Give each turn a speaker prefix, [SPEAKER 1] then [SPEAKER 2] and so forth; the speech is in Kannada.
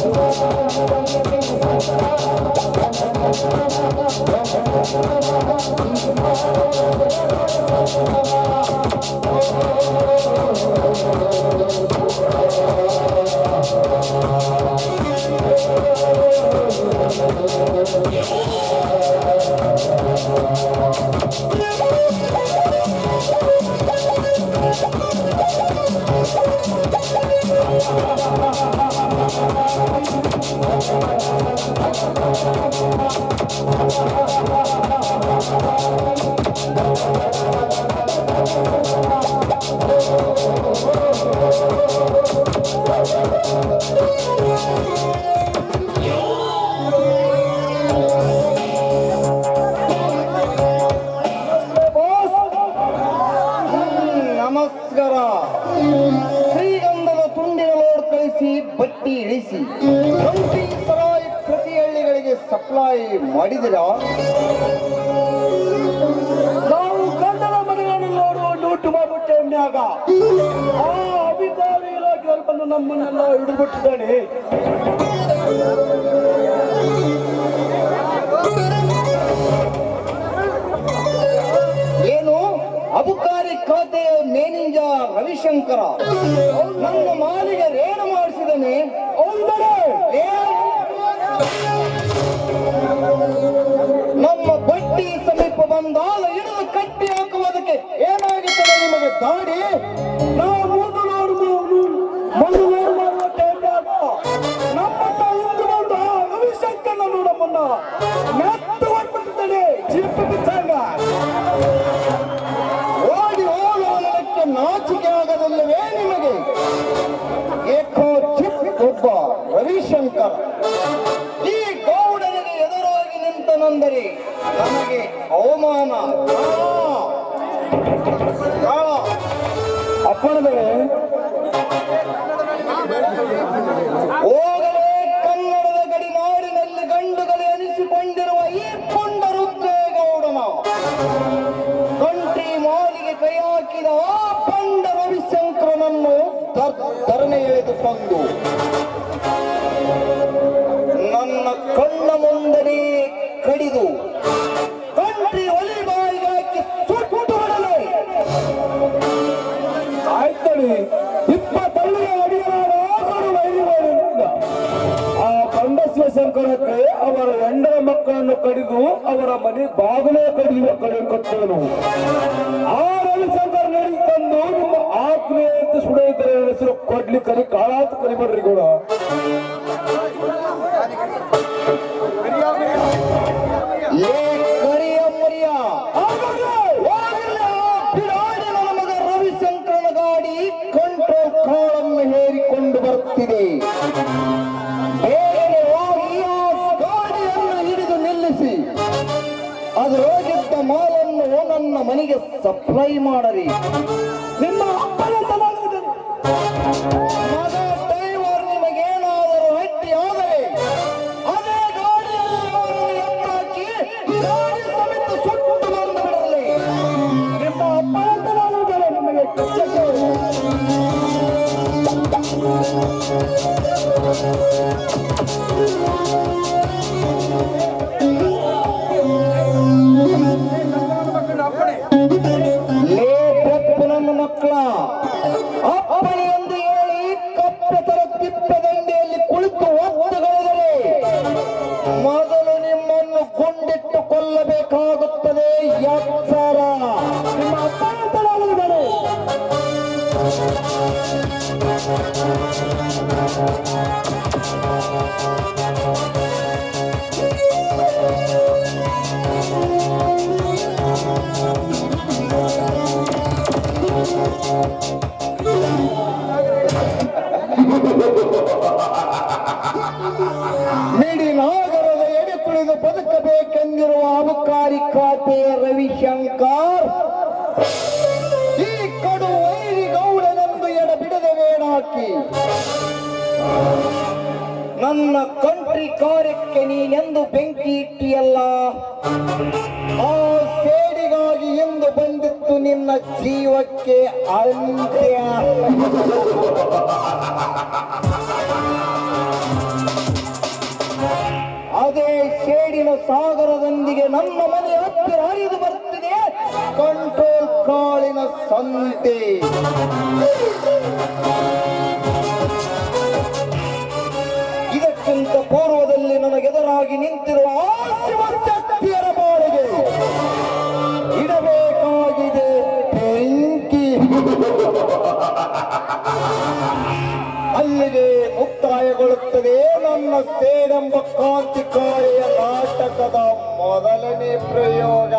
[SPEAKER 1] ನಮಸ್ಕಾರ ಶ್ರೀಗಂಧದ ತುಂಡಿನ ಲೋಡ್ ಕಳಿಸಿ ಬಟ್ಟಿ ಇಳಿಸಿ ಟ್ವೆಂಟಿ ಸರಾಯಿ ಪ್ರತಿ ಹಳ್ಳಿಗಳಿಗೆ ಸಪ್ಲೈ ಮಾಡಿದಿರಾ
[SPEAKER 2] ನಾವು ಕನ್ನಡ ಮನೆಗಳನ್ನು ನೋಡುವ ಲೂಟು ಮಾಡಿಬಿಟ್ಟೆ ಮ್ಯಾಗ ಆ ಅಧಿಕಾರಿ ಇಲಾಖೆಯವರು ಬಂದು ನಮ್ಮನ್ನೆಲ್ಲ ಹಿಡಿದ್ಬಿಟ್ಟಿದ್ದಾನೆ
[SPEAKER 1] ಏನು ಅಬುಕಾರಿ ಖಾತೆಯ ಮೇನೇಜರ್ ರವಿಶಂಕರ ನನ್ನ ಮಾಲಿಗೆ ರೇಡು ಮಾಡಿಸಿದನೆ ನಮ್ಮ ಬಟ್ಟಿ ಸಮೀಪ ಬಂದಾಗ ಹಿಡಿದು ಕಟ್ಟಿ ಹಾಕುವುದಕ್ಕೆ ಏನಾಗುತ್ತದೆ ನಿಮಗೆ ದಾಡಿ
[SPEAKER 2] ನಾವು ಮೂದು ನೋಡುವ ಮಣ್ಣು ನೋಡು ಮಾಡುವ ಟೈಮ್ನಾಗ ನಮ್ಮತ್ತ ಇಂದು ಬಂದು ಆ ರವಿಶಂಕರನ ನಮ್ಮನ್ನ ಮೆತ್ತ ಹೊಡ್ಬಿಟ್ಟಿದ್ದಾನೆ ಜೀಪ್ ಬಿಚ್ಚಾಗ
[SPEAKER 1] ಓಡಿ ಹೋಗುವುದಕ್ಕೆ ನಾಚಿಕೆ ಆಗದಿಲ್ಲವೇ ನಿಮಗೆ ಏಕೋ ಚಿಪ್ ಒಬ್ಬ ರವಿಶಂಕರ್ ಈ ಗೌಡನಿಗೆ ಎದುರಾಗಿ ನಿಂತನೆಂದರೆ ನಮಗೆ ಅವಮಾನ ಕಾಳ.
[SPEAKER 2] ಅಪ್ಪಣದಲ್ಲಿ
[SPEAKER 1] ಹೋಗಲೇ ಕನ್ನಡದ ಗಡಿನಾಡಿನಲ್ಲಿ ಗಂಡುಗಲಿ ಅನಿಸಿಕೊಂಡಿರುವ ಈ ಪುಂಡ ರುದ್ರೇಗೌಡನ ಕಂಟ್ರಿ ಮಾಲಿಗೆ ಕೈ ಹಾಕಿದ ಆ ಪಂಡ ರವಿಶಂಕರನನ್ನು ಧರ್- ಧರಣೆ ಎಳೆದುಕೊಂಡು ನನ್ನ ಕಣ್ಣ ಮುಂದನೇ ಕಡಿದು ಕಂಟ್ರಿ ಒಲಿಬಾಯಿಗೆ ಹಾಕಿ ಸುಟ್ಟು ಬಿಡಲೇ
[SPEAKER 2] ಆಯ್ತಡಿ ಇಪ್ಪತ್ತಳ್ಳಿಯ ಅಡಿಯಾರು ವೈರಿಗಳಿಂದ ಆ ಪಂಡ ಶಿವಶಂಕರಕ್ಕೆ ಅವರ ಹೆಂಡರ ಮಕ್ಕಳನ್ನು ಕಡಿದು ಅವರ ಮನೆ ಬಾಗಿಲೇ ಕಡಿಯುವ ಕಡೆ ಕೊಟ್ಟನು ಆ ರವಿಶಂಕರ್ ನಡಿ ತಂದು ನಿಮ್ಮ ಆಜ್ಞೆ ಅಂತ ಸುಡಿದರೆ ಹೆಸರು ಕೊಡ್ಲಿ ಕರಿ ಕಾಳಾತ್ ಕರಿಬಡ್ರಿ ಕೂಡ
[SPEAKER 1] ಲೇ ಕರಿಯ ಮರಿಯ ಹೋಗಲೇ ಆ ಬಿಡಾಡಿನ ಮಗ ರವಿಶಂಕರನ ಗಾಡಿ ಕಂಟ್ರೋಲ್ ಕಾಳನ್ನು ಹೇರಿಕೊಂಡು ಬರುತ್ತಿದೆ ಬೇಗನೆ ಹೋಗಿ ಆ ಗಾಡಿಯನ್ನು ಹಿಡಿದು ನಿಲ್ಲಿಸಿ ಅದು ಹೋಗಿದ್ದ ಮಾಲನ್ನು ನನ್ನ ಮನೆಗೆ ಸಪ್ಲೈ ಮಾಡರಿ
[SPEAKER 2] ನಿಮ್ಮ ಅಪ್ಪನಂತನಾಗಿದ್ದಾನೆ
[SPEAKER 1] ಮಗ ಡ್ರೈವರ್ ನಿಮಗೇನಾದರೂ ಹಟ್ಟಿಯಾದರೆ ಅದೇ ಗಾಡಿಯಲ್ಲಿ ಅವರನ್ನು ಎತ್ತಾಕಿ ಗಾಡಿ ಸಮೇತ ಸುಟ್ಟು ಬಂದು ಬಿಡಲಿ
[SPEAKER 2] ನಿಮ್ಮ ಅಪ್ಪನಂತನಾಗಿದ್ದಾನೆ ನಿಮಗೆ ಕಚ್ಚಕ್ಕೆ
[SPEAKER 1] ಲೇ ಬೆಪ್ಪು ನನ್ನ ಮಕ್ಕಳ ಅಪ್ಪಣೆ ಎಂದು ಹೇಳಿ ಕಪ್ಪೆ ತರ ತಿಪ್ಪೆ ದಂಡೆಯಲ್ಲಿ ಕುಳಿತು ಒತ್ತುಗಳಿದರೆ ಮೊದಲು ನಿಮ್ಮನ್ನು ಗುಂಡಿಟ್ಟು ಕೊಲ್ಲಬೇಕಾಗುತ್ತದೆ ಎಚ್ಚರ
[SPEAKER 2] ನಿಮ್ಮ ಅಪ್ಪನಂತನಾಗಿದ್ದಾನೆ
[SPEAKER 1] ಮಿಡಿ ನಾಗರದ ಎಡೆ ತುಳಿದು ಬದುಕಬೇಕೆಂದಿರುವ ಅಬಕಾರಿ ಖಾತೆಯ ರವಿಶಂಕರ್ ಈ ಕಡು ವೈರಿ ಗೌಡನೆಂದು ಎಡ ಬಿಡದೆ ವೇಣಾಕಿ ನನ್ನ ಕಂಟ್ರಿ ಕಾರ್ಯಕ್ಕೆ ನೀನೆಂದು ಬೆಂಕಿ ಇಟ್ಟಿಯಲ್ಲ ಆ ಸೇಡಿಗಾಗಿ ಎಂದು ಬಂದಿತ್ತು ನಿನ್ನ ಜೀವಕ್ಕೆ ಅಂತ್ಯ ಸಾಗರದೊಂದಿಗೆ ನನ್ನ ಮನೆ ಹತ್ತಿರ ಹರಿದು ಬರ್ತಿದೆ ಕಂಟ್ರೋಲ್ ಕಾಳಿನ ಸಂತೆ ಇದಕ್ಕಿಂತ ಪೂರ್ವದಲ್ಲಿ ನನಗೆದುರಾಗಿ ನಿಂತಿರುವ ಆ ಶಿವಶಕ್ತಿಯರ ಬಾಳಿಗೆ ಇಡಬೇಕಾಗಿದೆ ಬೆಂಕಿ ಅಲ್ಲಿಗೆ ಮುಕ್ತಾಯಗೊಳ್ಳುತ್ತದೆ ನನ್ನ ಸೇನೆಂಬ ಕ್ರಾಂತಿಕಾರಿಯ ನಾಟಕದ ಮೊದಲನೇ ಪ್ರಯೋಗ